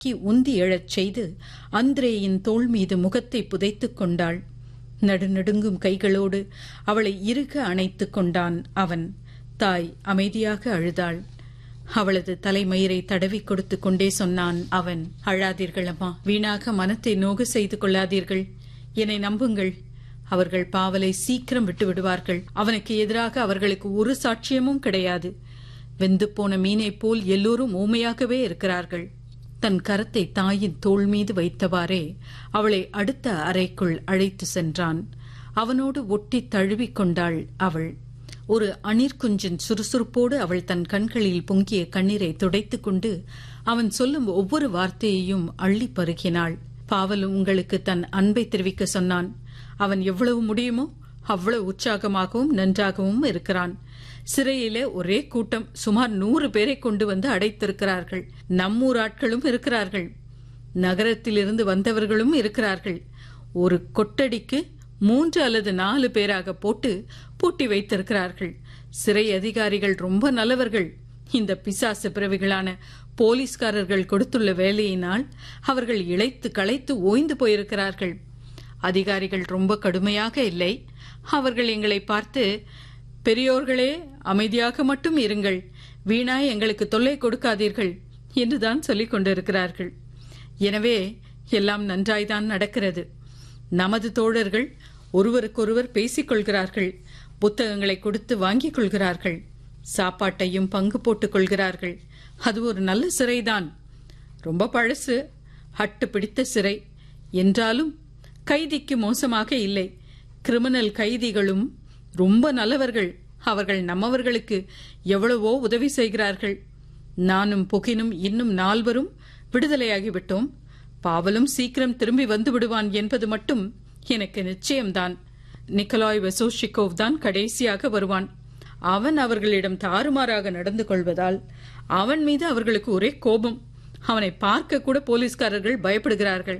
கி உந்தி எழச் செய்து அந்திரேயின் தோள் மீது முகத்தை புதைத்துக் கொண்டாள் நடுநடுங்கும் கைகளோடு அவளை இறுக அணைத்துக் கொண்டான் அவன் தாய் அமைதியாக அழுதாள் அவளது தலைமயிரை தடவி கொடுத்து கொண்டே சொன்னான் அவன் அழாதீர்கள் அம்மா வீணாக மனத்தை நோக செய்து கொள்ளாதீர்கள் என்னை நம்புங்கள் அவர்கள் பாவலை சீக்கிரம் விட்டு விடுவார்கள் அவனுக்கு எதிராக அவர்களுக்கு ஒரு சாட்சியமும் கிடையாது வெந்து போன மீனைப் போல் எல்லோரும் ஊமையாகவே இருக்கிறார்கள் தன் கரத்தை தாயின் தோள் மீது வைத்தவாறே அவளை அடுத்த அறைக்குள் அழைத்து சென்றான் அவனோடு ஒட்டி தழுவிக் கொண்டாள் அவள் ஒரு அணிற்குஞ்சின் சுறுசுறுப்போடு அவள் தன் கண்களில் பொங்கிய கண்ணீரை துடைத்துக் கொண்டு அவன் சொல்லும் ஒவ்வொரு வார்த்தையையும் அள்ளி பருகினாள் பாவல் உங்களுக்கு தன் அன்பை தெரிவிக்க சொன்னான் அவன் எவ்வளவு முடியுமோ அவ்வளவு உற்சாகமாகவும் நன்றாகவும் இருக்கிறான் சிறையிலே ஒரே கூட்டம் சுமார் நூறு பேரை கொண்டு வந்து அடைத்திருக்கிறார்கள் நம்மூர் ஆட்களும் இருக்கிறார்கள் நகரத்திலிருந்து வந்தவர்களும் இருக்கிறார்கள் ஒரு கொட்டடிக்கு மூன்று அல்லது நாலு பேராக போட்டு பூட்டி வைத்திருக்கிறார்கள் சிறை அதிகாரிகள் ரொம்ப நல்லவர்கள் இந்த பிசாசு பிறவிகளான போலீஸ்காரர்கள் கொடுத்துள்ள வேலையினால் அவர்கள் இழைத்து களைத்து ஓய்ந்து போயிருக்கிறார்கள் அதிகாரிகள் ரொம்ப கடுமையாக இல்லை அவர்கள் எங்களை பார்த்து பெரியோர்களே அமைதியாக மட்டும் இருங்கள் வீணாய் எங்களுக்கு தொல்லை கொடுக்காதீர்கள் என்றுதான் சொல்லிக் கொண்டிருக்கிறார்கள் எனவே எல்லாம் நன்றாய்தான் நடக்கிறது நமது தோழர்கள் ஒருவருக்கொருவர் பேசிக் கொள்கிறார்கள் புத்தகங்களை கொடுத்து வாங்கிக் கொள்கிறார்கள் சாப்பாட்டையும் பங்கு போட்டுக் கொள்கிறார்கள் அது ஒரு நல்ல சிறைதான் ரொம்ப பழசு ஹட்டு பிடித்த சிறை என்றாலும் கைதிக்கு மோசமாக இல்லை கிரிமினல் கைதிகளும் ரொம்ப நல்லவர்கள் அவர்கள் நம்மவர்களுக்கு எவ்வளவோ உதவி செய்கிறார்கள் நானும் புகினும் இன்னும் நால்வரும் விடுதலையாகிவிட்டோம் பாவலும் சீக்கிரம் திரும்பி வந்து விடுவான் என்பது மட்டும் எனக்கு நிச்சயம்தான் நிக்கலாய் வெசோஷிகோவ் தான் கடைசியாக வருவான் அவன் அவர்களிடம் தாறுமாறாக நடந்து கொள்வதால் அவன் மீது அவர்களுக்கு ஒரே கோபம் அவனை பார்க்க கூட போலீஸ்காரர்கள் பயப்படுகிறார்கள்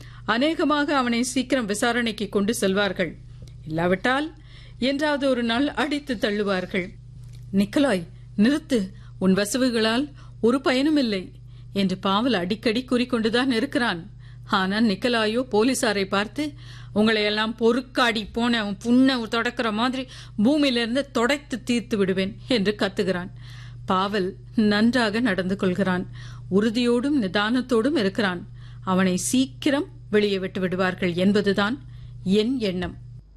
அநேகமாக அவனை சீக்கிரம் விசாரணைக்கு கொண்டு செல்வார்கள் இல்லாவிட்டால் என்றாவது ஒரு நாள் அடித்து தள்ளுவார்கள் நிக்கலாய் நிறுத்து உன் வசவுகளால் ஒரு பயனும் இல்லை என்று பாவல் அடிக்கடி கூறிக்கொண்டுதான் இருக்கிறான் ஆனால் நிக்கலாயோ போலீசாரை பார்த்து உங்களை எல்லாம் பொறுக்காடி போன புண்ண தொடக்கிற மாதிரி பூமியிலிருந்து தொடைத்து தீர்த்து விடுவேன் என்று கத்துகிறான் பாவல் நன்றாக நடந்து கொள்கிறான் உறுதியோடும் நிதானத்தோடும் இருக்கிறான் அவனை சீக்கிரம் வெளியே விட்டு விடுவார்கள் என்பதுதான் என் எண்ணம்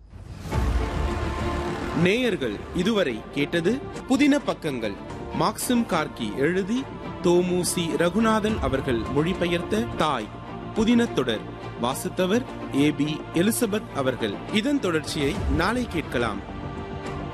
நேயர்கள் இதுவரை கேட்டது புதின பக்கங்கள் மாக்சிம் கார்கி எழுதி தோமுசி ரகுநாதன் அவர்கள் மொழிபெயர்த்த தாய் புதின தொடர் வாசித்தவர் ஏ பி எலிசபெத் அவர்கள் இதன் தொடர்ச்சியை நாளை கேட்கலாம்